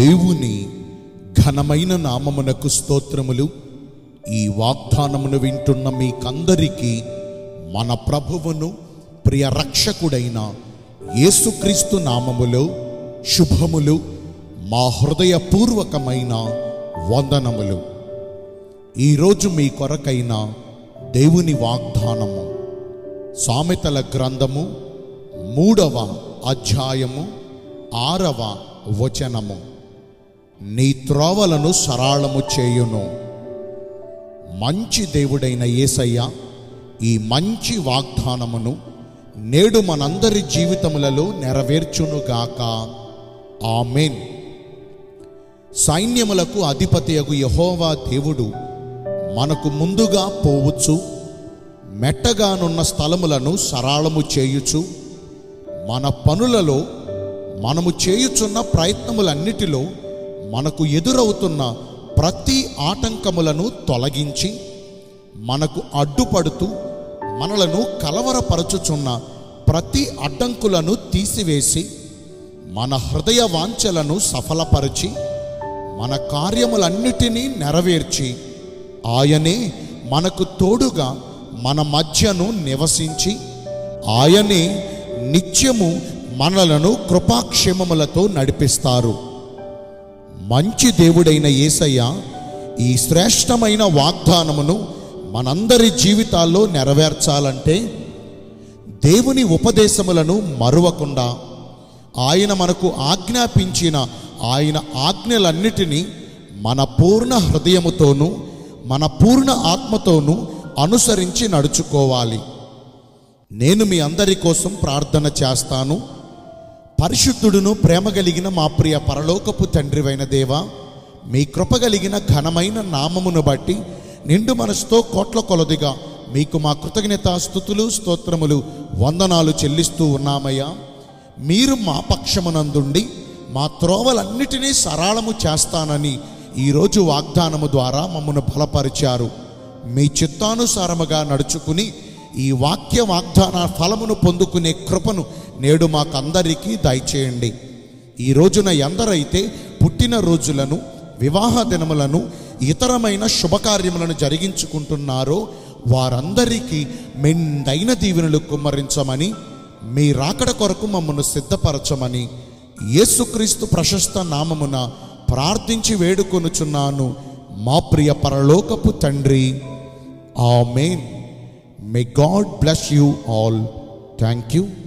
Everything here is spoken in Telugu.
దేవుని ఘనమైన నామమునకు స్తోత్రములు ఈ వాగ్దానమును వింటున్న మీకందరికీ మన ప్రభువును ప్రియ రక్షకుడైన యేసుక్రీస్తు నామములో శుభములు మా హృదయపూర్వకమైన వందనములు ఈరోజు మీ కొరకైన దేవుని వాగ్దానము సామెతల గ్రంథము మూడవ అధ్యాయము ఆరవ వచనము నీ త్రోవలను సరాళము చేయును మంచి దేవుడైన యేసయ్య ఈ మంచి వాగ్దానమును నేడు మనందరి జీవితములలో నెరవేర్చునుగాక ఆమెన్ సైన్యములకు అధిపతియగు యహోవా దేవుడు మనకు ముందుగా పోవచ్చు మెట్టగానున్న స్థలములను సరాళము చేయుచు మన పనులలో మనము చేయుచున్న ప్రయత్నములన్నిటిలో మనకు ఎదురవుతున్న ప్రతి ఆటంకములను తొలగించి మనకు అడ్డుపడుతూ మనలను కలవరపరచుచున్న ప్రతి అడ్డంకులను తీసివేసి మన హృదయ వాంఛలను సఫలపరిచి మన కార్యములన్నిటినీ నెరవేర్చి ఆయనే మనకు తోడుగా మన మధ్యను నివసించి ఆయనే నిత్యము మనలను కృపాక్షేమములతో నడిపిస్తారు మంచి దేవుడైన యేసయ్య ఈ శ్రేష్టమైన వాగ్దానమును మనందరి జీవితాల్లో నెరవేర్చాలంటే దేవుని ఉపదేశములను మరువకుండా ఆయన మనకు ఆజ్ఞాపించిన ఆయన ఆజ్ఞలన్నిటినీ మన పూర్ణ హృదయముతోనూ మన పూర్ణ ఆత్మతోనూ అనుసరించి నడుచుకోవాలి నేను మీ అందరి కోసం ప్రార్థన చేస్తాను పరిశుద్ధుడును ప్రేమ కలిగిన మా ప్రియ పరలోకపు తండ్రివైన దేవా మీ కృప కలిగిన ఘనమైన నామమును బట్టి నిండు మనసుతో కోట్ల కొలదిగా మీకు మా కృతజ్ఞత స్థుతులు స్తోత్రములు వందనాలు చెల్లిస్తూ ఉన్నామయ్యా మీరు మా పక్షమునందుండి మా త్రోవలన్నిటినీ సరాళము చేస్తానని ఈరోజు వాగ్దానము ద్వారా మమ్మను బలపరిచారు మీ చిత్తానుసారముగా నడుచుకుని ఈ వాక్య వాగ్దాన ఫలమును పొందుకునే కృపను నేడు మాకందరికీ దయచేయండి ఈ రోజున ఎందరైతే పుట్టిన రోజులను వివాహ దినములను ఇతరమైన శుభకార్యములను జరిగించుకుంటున్నారో వారందరికీ మెండైన దీవెనలు కుమ్మరించమని మీ రాకడ కొరకు మమ్మను సిద్ధపరచమని యేసుక్రీస్తు ప్రశస్త నామమున ప్రార్థించి వేడుకొనుచున్నాను మా ప్రియ పరలోకపు తండ్రి amen may God bless you all thank you